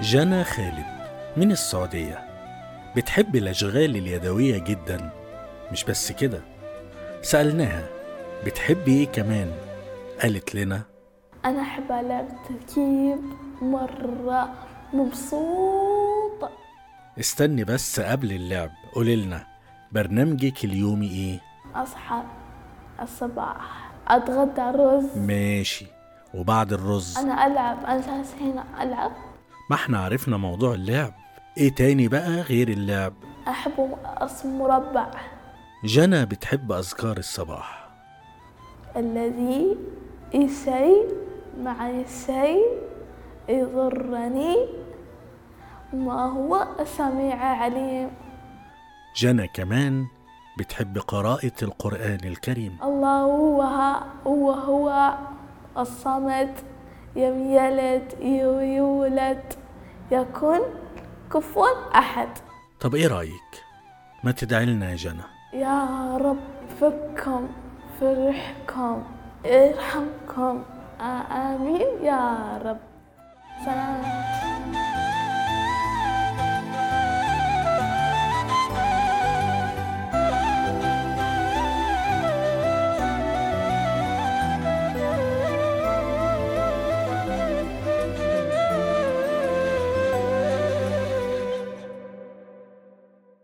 جنى خالد من السعودية بتحب الأشغال اليدوية جدا مش بس كده سألناها بتحب إيه كمان قالت لنا أنا أحب ألعب تركيب مرة مبسوطة استني بس قبل اللعب قوليلنا برنامجك اليومي إيه أصحى الصباح أتغدى رز ماشي وبعد الرز أنا ألعب أنا جالس هنا ألعب ما احنا عرفنا موضوع اللعب ايه تاني بقى غير اللعب أحب أرسم مربع جنى بتحب أذكار الصباح الذي شيء مع شيء يضرني ما هو السميع عليم جنى كمان بتحب قراءة القرآن الكريم الله هو هو هو الصمد يم يلد يو- يولد يكون كفوا أحد طب ايه رأيك ما تدعي لنا يا جنى يا رب فكم فرحكم ارحمكم آمين يا رب سلام